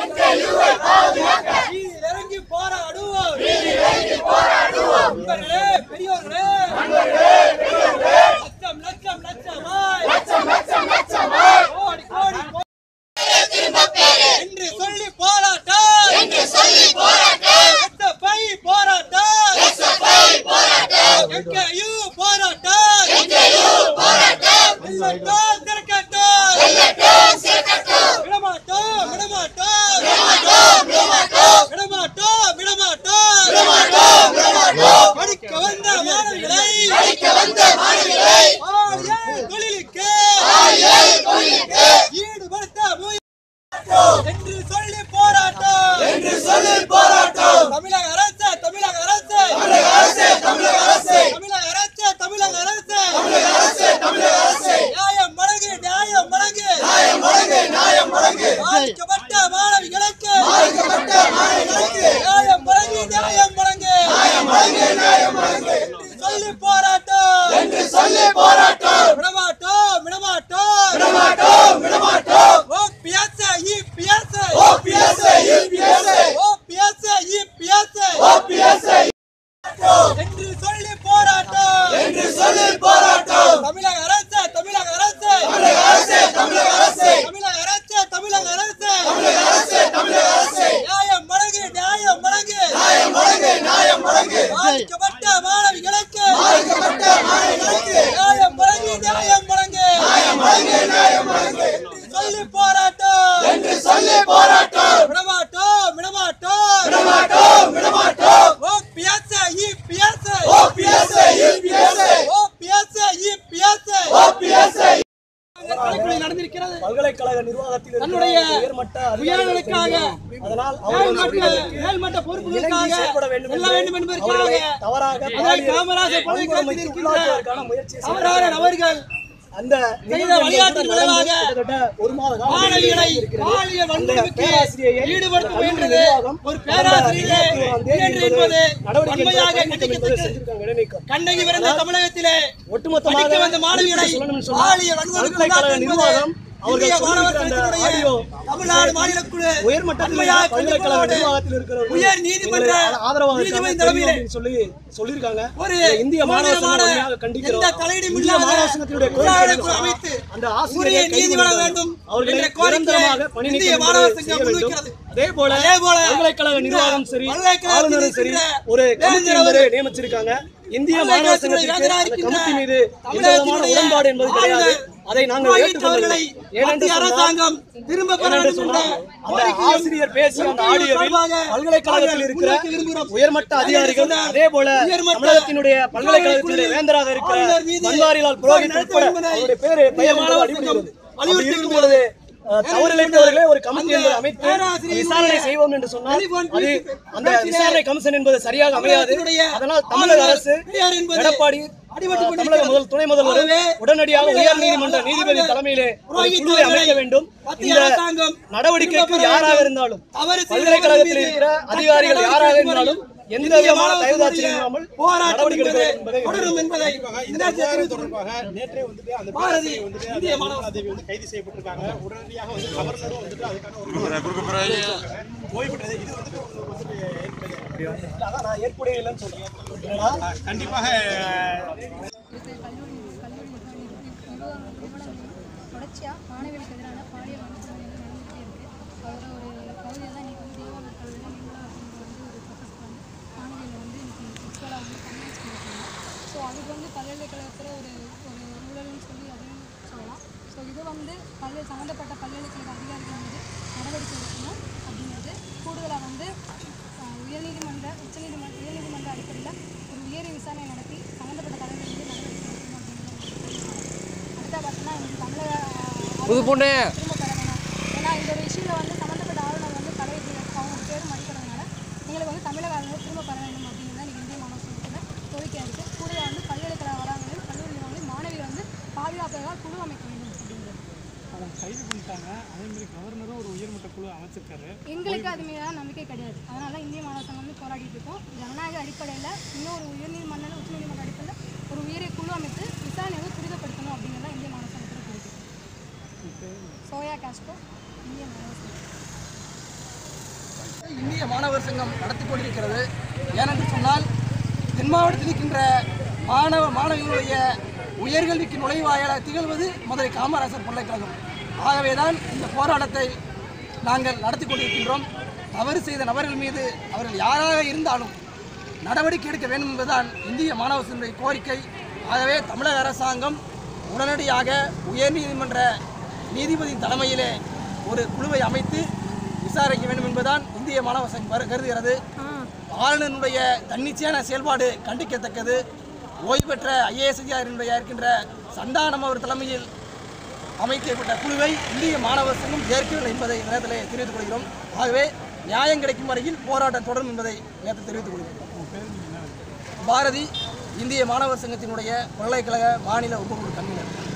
வீதியில் இறங்கி போராடுவோம் நண்பர்களே, பெரியோர்களே லட்சம் லட்சம் லட்சமாய் கோடி கோடி கோடி என்று சொல்லி போராட்டம் எஸ்எஃப்ஐ போராட்டம் எங்கேயு போராட்டம் வெள்ளட்டும் திறக்கட்டும் விடமாட்டோம் விடமாட்டோம் விடமாட்டோம் விடமாட்டோம் படிக்க வந்த மாணவிகளை பாலியல் தொழிலுக்கு ஈடுபடுத்த முயற்சி என்று சொல்லி போராட்டம் என்று சொல்லி போராட்டம் தமிழக அரசு தமிழக அரசு தமிழக அரசு தமிழக அரசு தமிழக அரசு தமிழக அரசு தமிழக அரசு தமிழக அரசு நியாயம் வழங்கு நியாயம் வழங்கு நியாயம் வழங்கு நியாயம் வழங்கு பாதிக்கப்பட்ட மாணவிகளுக்கு பாதிக்கப்பட்ட மாணவிகளுக்கு நியாயம் வழங்கு நியாயம் வழங்கு நியாயம் வழங்கு நியாயம் வழங்கு என்று சொல்லி போராட்டம் என்று சொல்லி போராட்டம் விடமாட்டோம் விடமாட்டோம் விடமாட்டோம் விடமாட்டோம் ஓ பியாச ஈ பியாச ஓ பியாச ஈ பியாச ஓ பியாச ஈ பியாச ஓ பியாச என்று சொல்லி போராட்டம் என்று சொல்லி போராட்டம் தமிழக அரசு தமிழக அரசு தமிழக அரசு தமிழக அரசு தமிழக அரசு தமிழக அரசு தமிழக அரசு தமிழக அரசு நியாயம் வழங்கு நியாயம் வழங்கு நியாயம் வழங்கு நியாயம் வழங்கு பாதிக்கப்பட்ட மாணவிகளுக்கு பாதிக்கப்பட்ட மாணவிகளுக்கு நியாயம் வழங்கு நியாயம் வழங்கு நியாயம் வழங்கு நியாயம் வழங்கு என்று சொல்லி போராட்டம் என்று சொல்லி போராட்டம் விடமாட்டோம் விடமாட்டோம் விடமாட்டோம் விடமாட்டோம் ஓ பியாச ஈ பியாச ஓ பியாச ஈ பியாச ஓ பியாச ஈ பியாச ஓ பியாச நடந்திருக்கிறது பல்கலைக்கழக நிர்வாகத்தில் தன்னுடைய இருக்கிற உயர்மட்ட உயர்நிலைக்காக அதனால் மேல்மட்ட அவர்களுக்கு மேல்மட்ட பொறுப்புகளுக்காக இணங்கி செயல்பட வேண்டும் செல்ல வேண்டும் என்று அவர்களை என்பதற்காக தவறாக மதுரை பாலியல் காமராஜர் வன்கொடுமைக்கு பல்கலைக்கழகத்தில் உள்ளாக்குவதற்கான முயற்சியை தவறான செய்தார்கள். நபர்கள் அந்த செய்த நிகழ்வு விளையாட்டின் நடந்து விளைவாக கிட்டத்தட்ட ஒரு மாத காலம் மாணவிகளை இருக்கிறது. பாலியல் அந்த வன்கொடுமைக்கு பேராசிரியரை ஈடுபடுத்த கல்லூரி முயன்றது நிர்வாகம் ஒரு பேராசிரியரே கடந்த இருபத்தி ஓராம் தேதி என்பது நடவடிக்கை வன்மையாக எடுத்து என்பதை கண்டிக்கத்தக்கது. செஞ்சிருக்காங்க இடைநீக்கம். கண்ணகி பிறந்த தமிழகத்திலே ஒட்டுமொத்தமாக படிக்க வந்த மாணவிகளை சொல்லணும்னு சொன்னா, பாலியல் வன்கொடுமைக்கு பல்கலைக்கழக உள்ளாக்குவது நிர்வாகம் அவர்கள் இந்திய மாணவர் சொல்லியிருக்கிற அந்த சங்கத்தினுடைய ஆடியோ தமிழ்நாடு மாநில குழு உயர்மட்டத்தில் வன்மையாக இருக்கிற பல்கலைக்கழக கண்டிப்பதோடு நிர்வாகத்தில் இருக்கிறவர்கள் உயர் நீதிமன்ற எங்களை ஆதரவாக நீதிபதி இருக்காங்க, தலைமையிலே தெரியும் அப்படின்னு சொல்லி சொல்லியிருக்காங்க ஒரு இதை இந்திய மாணவர் சங்கம் சுதந்திரமான உண்மையாக கண்டிக்கிறோம் எந்த தலையீடும் இந்திய இல்லாத மாணவர் சங்கத்தினுடைய உள்ளாடை கோரிக்கை குழு அமைத்து அந்த உரிய ஆசிரியரை நீதி கைது வழங்க பண்ண வேண்டும் அவர்களை என்ற கோரிக்கையை நிரந்தரமாக பணி இந்திய நீக்கம் மாணவர் செய்ய சங்கம் வேண்டும் முன்வைக்கிறது. அதே போல அதே போல பல்கலைக்கழக இந்த நிர்வாகம் சரி பல்கலைக்கழகத்தில் ஆளுநரும் சரி இருக்கின்ற ஒரு கமிட்டி வேந்தர் ஒன்றை அவர்கள் நியமிச்சிருக்காங்க இந்திய மாணவர் பல்கலைக்கழகத்தினுடைய சங்கத்திற்கு வேந்தராக அந்த இருக்கின்ற கமிட்டி மீது எந்த விதமான தமிழகத்தினுடைய உடன்பாடு என்பது கிடையாது ஆளுநர் அதை நாங்கள் ரோஹித் ஏற்றுக்கொள்ளவில்லை அவர்களை ஏனென்று மத்திய சொன்னால் அரசாங்கம் திரும்ப பெற ஏனென்று வேண்டும் சொன்னால் என்ற அந்த கோரிக்கையும் ஆசிரியர் பேசிய அந்த ஆடியோவில் சார்பாக பல்கலைக்கழகத்தில் இருக்கிற முன்வைக்க விரும்புகிறோம். உயர்மட்ட அதிகாரிகள் சொன்னால் அதே போல உயர்மட்ட தமிழகத்தினுடைய பல்கலைக்கழகத்தினுடைய குழு வேந்தராக இருக்கிற ஆளுநர் மீது பன்வாரிலால் புரோஹித் நடத்த உட்பட வேண்டும் என்பதை அவருடைய பேரு பெயர் என்பது மாணவர் அடிபடுகிறது சங்கம் அப்படி வலியுறுத்தி இருக்கும் பொழுது அஹ், தவறிழைத்தவர்களே ஒரு கமிட்டி அந்த என்பதை அமைத்து பேராசிரியருடைய விசாரணை செய்வோம் என்று சொன்னால் டெலிபோன் அது பேசி- அந்த பேசிலே விசாரணை கமிஷன் என்பது சரியாக அமையாது தமிழகத்தினுடைய அதனால் தமிழக ஆளுநர் அரசு பெரியார் என்பது எடப்பாடி அடிபட்டுக் அஹ், கொண்டிருக்கிறது. தமிழக முதல் துணை முதல்வர் ஆகவே உடனடியாக தமிழக உயர் நீதிமன்ற நீதிபதி ஆளுநர் தலைமையிலே ஒரு புரோஹித் குழுவை அமைக்க அவர்களை வேண்டும் மத்திய இந்த அரசாங்கம் நடவடிக்கைக்கு திரும்ப பெற யாராக வேண்டும். இருந்தாலும் தவறு செய்தவர்கள் பல்கலைக்கழகத்தில் மீது இருக்கிற சட்ட அதிகாரிகள் நடவடிக்கை யாராக எடுக்கும் இருந்தாலும் வரை எந்த இந்திய விதமான மாணவர் தயவுதாட்சியம் சங்கத்தினுடைய இல்லாமல் போராட்டம் நடவடிக்கை எடுக்க என்பது வேண்டும் என்பதை தொடரும் என்பதை இந்த இந்த நேரத்தில் விவகாரம் தெரிவித்துக் தொடர்பாக நேற்றே வந்துட்டு அந்த பாரதி, பேராசிரியர் வந்துட்டு இந்திய அந்த மாணவர் தேவி வந்து கைது செய்யப்பட்டிருக்காங்க உடனடியாக வந்து கவர்னரும் வந்துட்டு அதுக்கான ஒரு ஓய்வு பெற்றது இது வந்துட்டு உங்களுக்கு வந்துட்டு ஏற்புடையது. அதான் நான் ஏற்புடையில்லைன்னு சொல்றேன் என்னன்னா, கண்டிப்பாக கல்லூரி கல்லூரி நிர்வாகம் நிறுவனங்களும் தொடர்ச்சியாக மாணவிகளுக்கு எதிரான பாலியல் வன்கொடுமைகள் நடந்துகிட்டே இருக்குது அதோட ஒரு பகுதியாக தான் இன்றைக்கி வந்து தேவாலய கல்லூரியில் நிர்மலா அப்படிங்கிற வந்து ஒரு ப்ரொஃபஸர் வந்து மாணவிகள் வந்து இன்னைக்கு செக்ஸுவலாக வந்து கன்வின்ஸ் பண்ணியிருக்காங்க ஸோ அதுக்கு வந்து பல்கலைக்கழகத்தில் ஒரு ஒரு ஊழல்னு சொல்லி அதையும் சொல்லலாம் ஸோ இது வந்து பல்வேறு சம்மந்தப்பட்ட பல்கலைக்கழக அதிகாரிகள் மீது நடவடிக்கை எடுக்கணும் அப்படிங்கிறது கூடுதலாக வந்து அஹ், உயர்நீதிமன்ற உச்சநீதிமன்ற உயர்நீதிமன்ற அடிப்படையில் ஒரு உயரிய விசாரணை நடத்தி சம்மந்தப்பட்ட தலைவர்கள் மீது நடவடிக்கை எடுக்கணும் அப்படிங்கிறது அடுத்த பார்த்தீங்கன்னா எங்களுக்கு தமிழக புது பொண்ணு திரும்ப பெற வேணும் ஏன்னா இந்த ஒரு இஷ்யூவில் வந்து சம்மந்தப்பட்ட ஆளுநர் வந்து தலையிட்டு அவங்க பேரும் அடிப்படுறதுனால எங்களுக்கு வந்து தமிழக ஆளுநர் திரும்ப பெற வேண்டும் அப்படிங்கிறது தான் இந்திய மாணவர் சங்கத்தில் கோரிக்கையாக இருக்குது கூடுதலாக வந்து பல்கலைக்கழக வளாகங்களில் கல்லூரி நிறுவனங்களில் மாணவிகள் வந்து பாதுகாப்பாக குழு அமைக்க வேண்டும் அப்படிங்கிறது கைது பண்ணிட்டாங்க அதே மாதிரி கவர்னரும் ஒரு உயர்மட்ட குழு அமைச்சிருக்காரு எங்களுக்கு அது மீதான நம்பிக்கை கிடையாது அதனால தான் இந்திய மாணவர் சங்கம் வந்து போராடிட்டு இருக்கோம் ஜனநாயக அடிப்படையில் இன்னும் ஒரு உயர்நீதிமன்ற உச்சநீதிமன்ற அடிப்படையில் ஒரு உயரிய குழு அமைத்து விசாரணை வந்து துரிதப்படுத்தணும் அப்படிங்கிறது தான் இந்திய மாணவர் சங்கத்தில் கோரிக்கை சோயா காஸ்கோ இந்திய மாணவர் சங்கம் இப்போ சோயா காஸ்கோ இந்திய மாணவர் சங்கம். இந்திய மாணவர் சங்கம் நடத்தி கொண்டிருக்கிறது ஏனென்று சொன்னால் தென் மாவட்டத்தில் இருக்கின்ற மாணவ மாணவிகளுடைய உயர்கல்விக்கு நுழைவாயிலாக திகழ்வது மதுரை காமராசர் பல்கலைக்கழகம் ஆகவேதான் இந்த போராட்டத்தை நாங்கள் நடத்தி கொண்டிருக்கின்றோம் தவறு செய்த நபர்கள் மீது அவர்கள் யாராக இருந்தாலும் நடவடிக்கை எடுக்க வேண்டும் என்பதுதான் இந்திய மாணவர் சங்கத்தினுடைய கோரிக்கை ஆகவே தமிழக அரசாங்கம் உடனடியாக உயர்நீதிமன்ற நீதிபதி தலைமையிலே ஒரு குழுவை அமைத்து விசாரிக்க வேண்டும் என்பதுதான் இந்திய மாணவர் சங்கம் கரு- கருதுகிறது ஆளுநருடைய தன்னிச்சையான செயல்பாடு கண்டிக்கத்தக்கது ஓய்வு பெற்ற ஐஏஎஸ் அதிகாரியினுடைய இருக்கின்ற சந்தானம் அவர் தலைமையில் அமைக்கப்பட்ட குழுவை இந்திய மாணவர் சங்கம் ஏற்கவில்லை என்பதை இந்த நேரத்தில் தெரிவித்துக் கொள்கிறோம் ஆகவே நியாயம் கிடைக்கும் வரையில் போராட்டம் தொடரும் என்பதை நேரத்தில் தெரிவித்துக் கொள்கிறோம் பாரதி இந்திய மாணவர் சங்கத்தினுடைய பல்கலைக்கழக மாநில உபகுழு கன்வீனர்